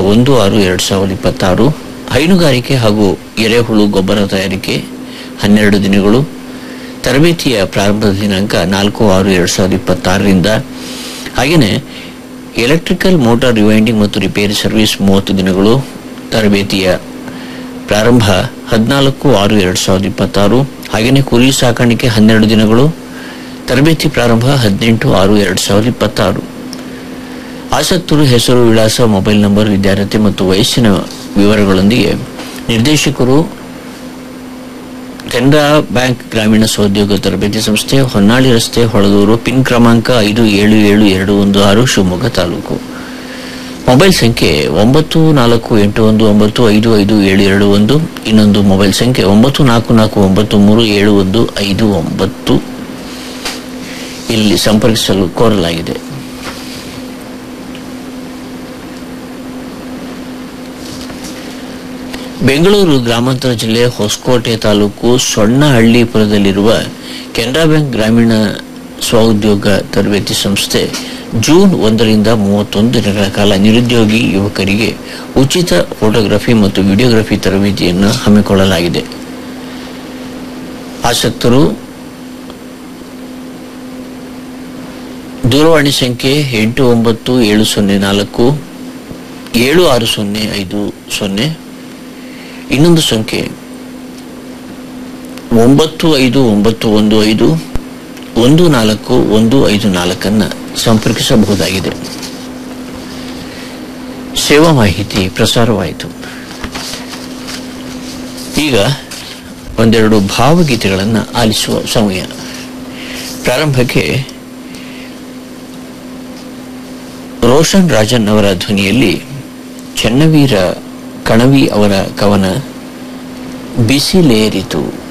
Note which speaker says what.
Speaker 1: ಒಂದು ಆರು ಎರಡು ಸಾವಿರದ ಇಪ್ಪತ್ತಾರು ಹೈನುಗಾರಿಕೆ ಹಾಗೂ ಎರೆಹುಳು ಗೊಬ್ಬರ ತಯಾರಿಕೆ ಹನ್ನೆರಡು ದಿನಗಳು ತರಬೇತಿಯ ಪ್ರಾರಂಭದ ದಿನಾಂಕ ನಾಲ್ಕು ಆರು ಎರಡು ಸಾವಿರದ ಇಪ್ಪತ್ತಾರರಿಂದ ಹಾಗೆಯೇ ಎಲೆಕ್ಟ್ರಿಕಲ್ ಮೋಟಾರ್ ರಿವೈಂಡಿಂಗ್ ಮತ್ತು ರಿಪೇರಿ ಸರ್ವಿಸ್ ಮೂವತ್ತು ದಿನಗಳು ತರಬೇತಿಯ ಪ್ರಾರಂಭ ಹದಿನಾಲ್ಕು ಆರು ಎರಡು ಸಾವಿರದ ಇಪ್ಪತ್ತಾರು ಹಾಗೆಯೇ ಕುರಿ ಸಾಕಾಣಿಕೆ ಹನ್ನೆರಡು ದಿನಗಳು ತರಬೇತಿ ಪ್ರಾರಂಭ ಹದಿನೆಂಟು ಆರು ಎರಡು ಸಾವಿರದ ಇಪ್ಪತ್ತಾರು ಆಸಕ್ತರು ಹೆಸರು ವಿಳಾಸ ಮೊಬೈಲ್ ನಂಬರ್ ವಿದ್ಯಾರ್ಥಿ ಮತ್ತು ವಯಸ್ಸಿನ ವಿವರಗಳೊಂದಿಗೆ ನಿರ್ದೇಶಕರು ಕೆನರಾ ಬ್ಯಾಂಕ್ ಗ್ರಾಮೀಣ ಸ್ವೋದ್ಯೋಗ ತರಬೇತಿ ಸಂಸ್ಥೆ ಹೊನ್ನಾಳಿ ರಸ್ತೆ ಹೊಳದೂರು ಪಿನ್ ಕ್ರಮಾಂಕ ಐದು ಏಳು ಏಳು ಎರಡು ಒಂದು ಆರು ಶಿವಮೊಗ್ಗ ತಾಲೂಕು ಮೊಬೈಲ್ ಸಂಖ್ಯೆ ಒಂಬತ್ತು ನಾಲ್ಕು ಎಂಟು ಒಂದು ಒಂಬತ್ತು ಐದು ಐದು ಏಳು ಎರಡು ಒಂದು ಇನ್ನೊಂದು ಮೊಬೈಲ್ ಸಂಖ್ಯೆ ಒಂಬತ್ತು ನಾಲ್ಕು ನಾಲ್ಕು ಒಂಬತ್ತು ಮೂರು ಏಳು ಒಂದು ಐದು ಒಂಬತ್ತು ಇಲ್ಲಿ ಸಂಪರ್ಕಿಸಲು ಕೋರಲಾಗಿದೆ ಬೆಂಗಳೂರು ಗ್ರಾಮಾಂತರ ಜಿಲ್ಲೆ ಹೊಸಕೋಟೆ ತಾಲೂಕು ಸೊಣ್ಣಹಳ್ಳಿಪುರದಲ್ಲಿರುವ ಕೆನರಾ ಬ್ಯಾಂಕ್ ಗ್ರಾಮೀಣ ಸ್ವಉದ್ಯೋಗ ತರಬೇತಿ ಸಂಸ್ಥೆ ಜೂನ್ ಒಂದರಿಂದ ಮೂವತ್ತೊಂದು ದಿನಗಳ ಕಾಲ ನಿರುದ್ಯೋಗಿ ಯುವಕರಿಗೆ ಉಚಿತ ಫೋಟೋಗ್ರಫಿ ಮತ್ತು ವಿಡಿಯೋಗ್ರಫಿ ತರಬೇತಿಯನ್ನು ಹಮ್ಮಿಕೊಳ್ಳಲಾಗಿದೆ ಆಸಕ್ತರು ದೂರವಾಣಿ ಸಂಖ್ಯೆ ಎಂಟು ಒಂಬತ್ತು ಏಳು ಸೊನ್ನೆ ನಾಲ್ಕು ಏಳು ಆರು ಸೊನ್ನೆ ಐದು ಸೊನ್ನೆ ಇನ್ನೊಂದು ಸಂಖ್ಯೆ ಒಂಬತ್ತು ಐದು ಒಂಬತ್ತು ಒಂದು ಐದು ಒಂದು ನಾಲ್ಕು ಒಂದು ಐದು ನಾಲ್ಕನ್ನು ಸಂಪರ್ಕಿಸಬಹುದಾಗಿದೆ ಸೇವಾ ಮಾಹಿತಿ ಪ್ರಸಾರವಾಯಿತು ಈಗ ಒಂದೆರಡು ಭಾವಗೀತೆಗಳನ್ನು ಆಲಿಸುವ ಸಮಯ ಪ್ರಾರಂಭಕ್ಕೆ ರೋಷನ್ ರಾಜನ್ ಅವರ ಧ್ವನಿಯಲ್ಲಿ ಚನ್ನವೀರ ಕಣವಿ ಅವರ ಕವನ ಬಿಸಿಲೇರಿತು